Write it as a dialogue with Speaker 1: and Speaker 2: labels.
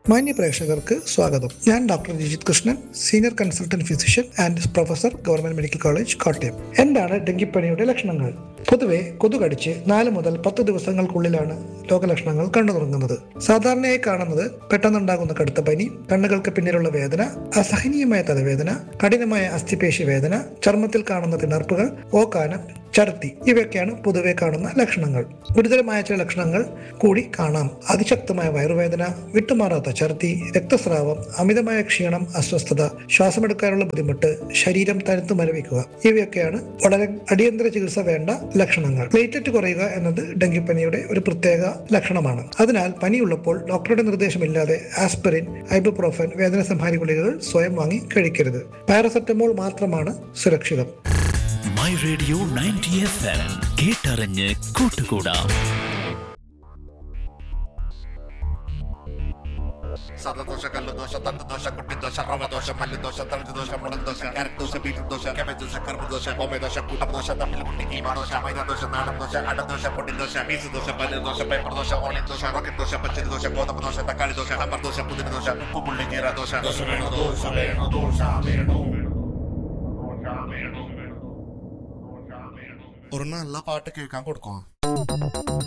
Speaker 1: മാന്യ പ്രേക്ഷകർക്ക് സ്വാഗതം ഞാൻ doctor Rajith Krishnan senior consultant physician and professor government medical college Kottayam എന്താണ് ഡെങ്കിപ്പനിയുടെ ലക്ഷണങ്ങൾ പൊതുവെ കൊതുകടിച്ച് നാല് മുതൽ പത്ത് ദിവസങ്ങൾക്കുള്ളിലാണ് രോഗലക്ഷണങ്ങൾ കണ്ടു തുടങ്ങുന്നത് സാധാരണയായി കാണുന്നത് പെട്ടെന്നുണ്ടാകുന്ന കടുത്ത പനി കണ്ണുകൾക്ക് പിന്നിലുള്ള വേദന അസഹനീയമായ തലവേദന കഠിനമായ അസ്ഥിപേശി വേദന ചർമ്മത്തിൽ കാണുന്ന തിണർപ്പുകൾ ഓക്കാനം ഛർദി ഇവയൊക്കെയാണ് പൊതുവെ കാണുന്ന ലക്ഷണങ്ങൾ ഗുരുതരമായ ചില ലക്ഷണങ്ങൾ കൂടി കാണാം അതിശക്തമായ വയറുവേദന വിട്ടുമാറാത്ത ഛർദി രക്തസ്രാവം അമിതമായ ക്ഷീണം അസ്വസ്ഥത ശ്വാസമെടുക്കാനുള്ള ബുദ്ധിമുട്ട് ശരീരം തണുത്തു മരവിക്കുക ഇവയൊക്കെയാണ് വളരെ അടിയന്തര ചികിത്സ വേണ്ട ലക്ഷണങ്ങൾ പ്ലേറ്ററ്റ് കുറയുക എന്നത് ഡെങ്കിപ്പനിയുടെ ഒരു പ്രത്യേക ലക്ഷണമാണ് അതിനാൽ പനിയുള്ളപ്പോൾ ഡോക്ടറുടെ നിർദ്ദേശമില്ലാതെ ആസ്പിറിൻ ഐബുപ്രോഫൻ വേദന സംഹാരി ഗുളികകൾ സ്വയം വാങ്ങി കഴിക്കരുത് പാരസെറ്റമോൾ മാത്രമാണ് സുരക്ഷിതം
Speaker 2: my radio ninety F M കേട്ടറിഞ്ഞ് കൂട്ടുകൂടാം
Speaker 3: സദദോഷ കല്ലുദോഷ തണ്ടുദോഷ കുട്ടിദോഷ റവദോഷ മല്ലുദോഷ തളിദോഷ മുളകദോഷ കാരക്ദോഷ ബീറ്റ്റൂട്ട് ദോഷ കാബേജ് ദോഷ കർമ്മദോഷ ഓമദോഷ കൂട്ടദോഷ തമ്മിൽ കുട്ടി കീമാദോഷ മൈദദോഷ നാടൻദോഷ അടദോഷ പൊടിദോഷ മീസുദോഷ പല്ലുദോഷ പേപ്പർദോഷ ഓളിദോഷ റോക്കറ്റ് ദോഷ പച്ചരി ദോഷ ഗോതമ്പ് ദോഷ തക്കാളി ദോശ സാമ്പാർ ദോശ പുതിന ദോശ ഉപ്പുപുള്ളി ജീര ദോശ ദോശ വേണോ ദോശ വേണോ ദോശ വേണോ ഒരു നല്ല പാട്ട് കേൾക്കാൻ കൊടുക്കും